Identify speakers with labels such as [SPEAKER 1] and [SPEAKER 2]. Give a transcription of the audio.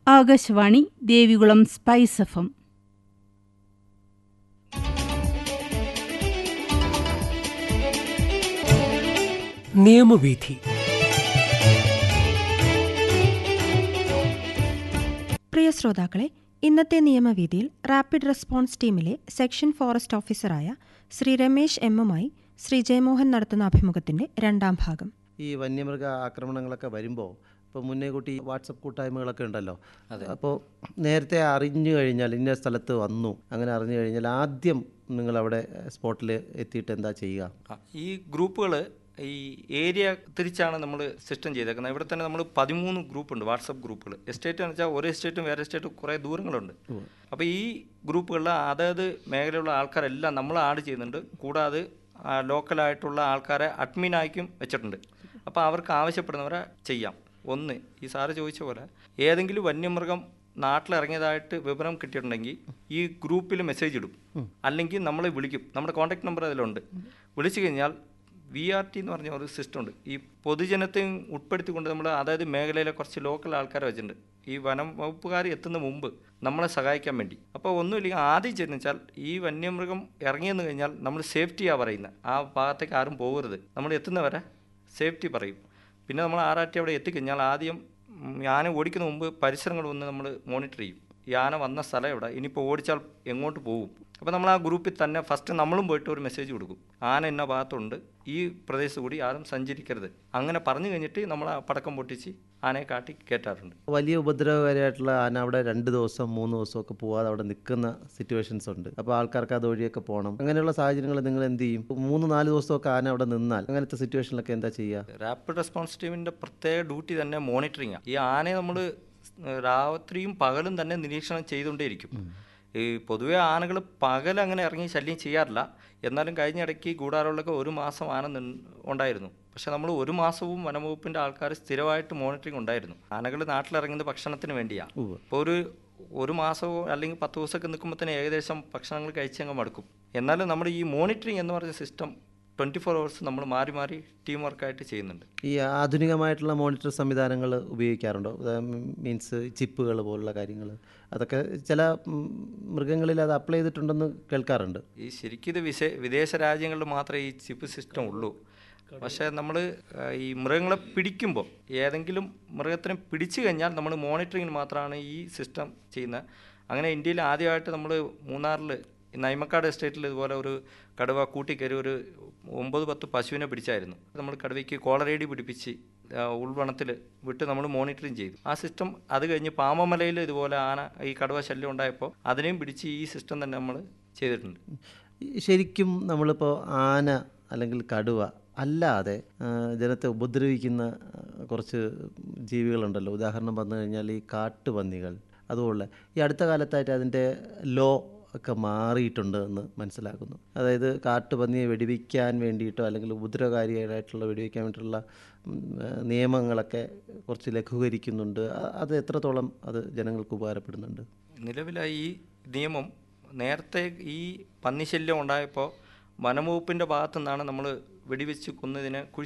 [SPEAKER 1] Akashvani Devikulam spice F M
[SPEAKER 2] നിയമവീഥി
[SPEAKER 3] പ്രിയ ശ്രോതാക്കളെ ഇന്നത്തെ നിയമവീതിയിൽ റാപ്പിഡ് റെസ്പോൺസ് ടീമിലെ സെക്ഷൻ ഫോറസ്റ്റ് ഓഫീസറായ ശ്രീ രമേശ് എമ്മുമായി ശ്രീ ജയമോഹൻ നടത്തുന്ന അഭിമുഖത്തിന്റെ രണ്ടാം ഭാഗം
[SPEAKER 4] ഈ വന്യമൃഗ ആക്രമണങ്ങളൊക്കെ വരുമ്പോൾ ഇപ്പോൾ മുന്നേ കൂട്ടി വാട്സപ്പ് കൂട്ടായ്മകളൊക്കെ ഉണ്ടല്ലോ അപ്പോൾ നേരത്തെ അറിഞ്ഞു കഴിഞ്ഞാൽ ഇന്ന സ്ഥലത്ത് വന്നു അങ്ങനെ അറിഞ്ഞു കഴിഞ്ഞാൽ ആദ്യം നിങ്ങൾ അവിടെ സ്പോട്ടിൽ എത്തിയിട്ട് എന്താ ചെയ്യുക
[SPEAKER 5] ആ, ഈ ഗ്രൂപ്പുകൾ ഈ ഏരിയ തിരിച്ചാണ് നമ്മൾ സിസ്റ്റം ചെയ്തേക്കുന്നത് ഇവിടെ തന്നെ നമ്മൾ പതിമൂന്ന് ഗ്രൂപ്പുണ്ട് വാട്സപ്പ് ഗ്രൂപ്പുകൾ എസ്റ്റേറ്റ് എന്ന് വെച്ചാൽ ഒരു എസ്റ്റേറ്റും വേറെ എസ്റ്റേറ്റും കുറേ ദൂരങ്ങളുണ്ട് അപ്പോൾ ഈ ഗ്രൂപ്പുകളിൽ അതായത് മേഖലയിലുള്ള ആൾക്കാരെല്ലാം നമ്മൾ ആഡ് ചെയ്യുന്നുണ്ട് കൂടാതെ ആ, ലോക്കലായിട്ടുള്ള ആൾക്കാരെ അഡ്മിനായിക്കും വെച്ചിട്ടുണ്ട് അപ്പോൾ അവർക്ക് ആവശ്യപ്പെടുന്നവരെ ചെയ്യാം ഒന്ന് ഈ സാറ് ചോദിച്ച പോലെ ഏതെങ്കിലും വന്യമൃഗം നാട്ടിലിറങ്ങിയതായിട്ട് വിവരം കിട്ടിയിട്ടുണ്ടെങ്കിൽ ഈ ഗ്രൂപ്പിൽ മെസ്സേജ് ഇടും അല്ലെങ്കിൽ നമ്മളെ വിളിക്കും നമ്മുടെ കോൺടാക്ട് നമ്പർ അതിലുണ്ട് വിളിച്ചു കഴിഞ്ഞാൽ വി ആർ ടി എന്ന് പറഞ്ഞ ഒരു സിസ്റ്റം ഉണ്ട് ഈ പൊതുജനത്തെയും ഉൾപ്പെടുത്തിക്കൊണ്ട് നമ്മൾ അതായത് മേഖലയിലെ കുറച്ച് ലോക്കൽ ആൾക്കാരെ വെച്ചിട്ടുണ്ട് ഈ വനം വകുപ്പുകാർ എത്തുന്ന മുമ്പ് നമ്മളെ സഹായിക്കാൻ വേണ്ടി അപ്പോൾ ഒന്നുമില്ലെങ്കിൽ ആദ്യം ചെന്ന് വെച്ചാൽ ഈ വന്യമൃഗം ഇറങ്ങിയെന്ന് കഴിഞ്ഞാൽ നമ്മൾ സേഫ്റ്റിയാണ് പറയുന്നത് ആ ഭാഗത്തേക്ക് ആരും പോകരുത് നമ്മൾ എത്തുന്നവരെ സേഫ്റ്റി പറയും പിന്നെ നമ്മൾ ആറാട്ടി അവിടെ എത്തിക്കഴിഞ്ഞാൽ ആദ്യം ഉം, ആന ഓടിക്കുന്ന മുമ്പ് പരിസരങ്ങൾ ഒന്ന് നമ്മൾ മോണിറ്റർ ചെയ്യും ഈ ആന വന്ന സ്ഥലം എവിടെ ഇനിയിപ്പോൾ ഓടിച്ചാൽ എങ്ങോട്ട് പോകും അപ്പോൾ നമ്മൾ ആ ഗ്രൂപ്പിൽ തന്നെ ഫസ്റ്റ് നമ്മളും പോയിട്ട് ഒരു മെസ്സേജ് കൊടുക്കും ആന ഇന്ന ഭാഗത്തുണ്ട് ഈ പ്രദേശത്ത് കൂടി ആരും സഞ്ചരിക്കരുത് അങ്ങനെ പറഞ്ഞു കഴിഞ്ഞിട്ട് നമ്മൾ ആ പടക്കം പൊട്ടിച്ച് ആനയെ കാട്ടി കയറ്റാറുണ്ട്
[SPEAKER 4] വലിയ ഉപദ്രവകാരിയായിട്ടുള്ള ആന അവിടെ രണ്ട് ദിവസം മൂന്ന് ദിവസം ഒക്കെ പോവാതെ അവിടെ നിൽക്കുന്ന സിറ്റുവേഷൻസ് ഉണ്ട് അപ്പോൾ ആൾക്കാർക്ക് അതുവഴിയൊക്കെ പോകണം അങ്ങനെയുള്ള സാഹചര്യങ്ങൾ നിങ്ങൾ എന്ത് ചെയ്യും മൂന്ന് നാല് ദിവസമൊക്കെ ആന അവിടെ നിന്നാൽ അങ്ങനത്തെ സിറ്റുവേഷനിലൊക്കെ എന്താ ചെയ്യുക
[SPEAKER 5] റാപ്പിഡ് റെസ്പോൺസ് ടീമിൻ്റെ പ്രത്യേക ഡ്യൂട്ടി തന്നെ മോണിറ്ററിങ് ഈ ആനയെ നമ്മൾ രാത്രിയും പകലും തന്നെ നിരീക്ഷണം ചെയ്തുകൊണ്ടേയിരിക്കും ഈ പൊതുവെ ആനകൾ പകൽ അങ്ങനെ ഇറങ്ങി ശല്യം ചെയ്യാറില്ല എന്നാലും കഴിഞ്ഞ ഇടയ്ക്ക് ഗൂഢാലോളൊക്കെ ഒരു മാസം ആന നിൻ- ഉണ്ടായിരുന്നു പക്ഷെ നമ്മൾ ഒരു മാസവും വനംവകുപ്പിൻ്റെ ആൾക്കാർ സ്ഥിരമായിട്ട് മോണിറ്ററിങ് ഉണ്ടായിരുന്നു ആനകൾ നാട്ടിലിറങ്ങുന്നത് ഭക്ഷണത്തിന് വേണ്ടിയാണ് ഇപ്പോൾ ഒരു ഒരു മാസമോ അല്ലെങ്കിൽ പത്ത് ദിവസമൊക്കെ നിൽക്കുമ്പോൾ തന്നെ ഏകദേശം ഭക്ഷണങ്ങൾ കഴിച്ചങ്ങ് മടുക്കും എന്നാലും നമ്മുടെ ഈ മോണിറ്ററിങ് എന്ന് പറഞ്ഞ സിസ്റ്റം ട്വൻറ്റി ഫോർ അവേഴ്സ് നമ്മൾ മാറി മാറി ടീം വർക്കായിട്ട് ചെയ്യുന്നുണ്ട്
[SPEAKER 4] ഈ ആധുനികമായിട്ടുള്ള മോണിറ്റർ സംവിധാനങ്ങൾ ഉപയോഗിക്കാറുണ്ടോ മീൻസ് ചിപ്പുകൾ പോലുള്ള കാര്യങ്ങൾ അതൊക്കെ ചില ഉം, മൃഗങ്ങളിൽ അത് അപ്ലൈ ചെയ്തിട്ടുണ്ടെന്ന് കേൾക്കാറുണ്ട്
[SPEAKER 5] ഈ ശരിക്കും ഇത് വിശേ വിദേശ രാജ്യങ്ങളിൽ മാത്രമേ ഈ ചിപ്പ് സിസ്റ്റം ഉള്ളൂ പക്ഷേ നമ്മൾ ഈ മൃഗങ്ങളെ പിടിക്കുമ്പോൾ ഏതെങ്കിലും മൃഗത്തിനെ പിടിച്ചു കഴിഞ്ഞാൽ നമ്മൾ മോണിറ്ററിങ്ങിന് മാത്രമാണ് ഈ സിസ്റ്റം ചെയ്യുന്നത് അങ്ങനെ ഇന്ത്യയിൽ ആദ്യമായിട്ട് നമ്മൾ മൂന്നാറിൽ നൈമക്കാട് എസ്റ്റേറ്റിൽ ഇതുപോലെ ഒരു കടുവ കൂട്ടിക്കയറി ഒരു ഒമ്പത് പത്ത് പശുവിനെ പിടിച്ചായിരുന്നു നമ്മൾ കടുവയ്ക്ക് കോളറേഡി പിടിപ്പിച്ച് ആ, ഉൾവനത്തിൽ വിട്ട് നമ്മൾ മോണിറ്ററിങ് ചെയ്തു ആ സിസ്റ്റം അത് കഴിഞ്ഞ് പാമ്പമലയിൽ ഇതുപോലെ ആന ഈ കടുവ ശല്യം ഉണ്ടായപ്പോൾ അതിനെയും പിടിച്ച് ഈ സിസ്റ്റം തന്നെ നമ്മൾ ചെയ്തിട്ടുണ്ട്
[SPEAKER 4] ഈ ശരിക്കും നമ്മളിപ്പോൾ ആന അല്ലെങ്കിൽ കടുവ അല്ലാതെ ആ, ജനത്തെ ഉപദ്രവിക്കുന്ന ആ, കുറച്ച് ജീവികളുണ്ടല്ലോ ഉദാഹരണം പറഞ്ഞു കഴിഞ്ഞാൽ ഈ കാട്ടുപന്നികൾ അതുപോലെ ഈ അടുത്ത കാലത്തായിട്ട് അതിൻ്റെ ലോ ഒക്കെ മാറിയിട്ടുണ്ട് എന്ന് മനസ്സിലാക്കുന്നു അതായത് കാട്ടുപന്നിയെ വെടിവെക്കാൻ വേണ്ടിയിട്ടോ അല്ലെങ്കിൽ ഉപദ്രവകാരിയായിട്ടുള്ള വെടിവെക്കാൻ വേണ്ടിയിട്ടുള്ള ഉം, ആ, നിയമങ്ങളൊക്കെ കുറച്ച് ലഘൂകരിക്കുന്നുണ്ട് അ- അത് എത്രത്തോളം അത് ജനങ്ങൾക്ക് ഉപകാരപ്പെടുന്നുണ്ട്
[SPEAKER 5] നിലവിലായി ഈ നിയമം നേരത്തെ ഈ പന്നിശല്യം ഉണ്ടായപ്പോൾ വനംവകുപ്പിൻ്റെ ഭാഗത്തു നിന്നാണ് നമ്മൾ വെടിവെച്ച് കൊന്നതിനെ കുഴിച്ച്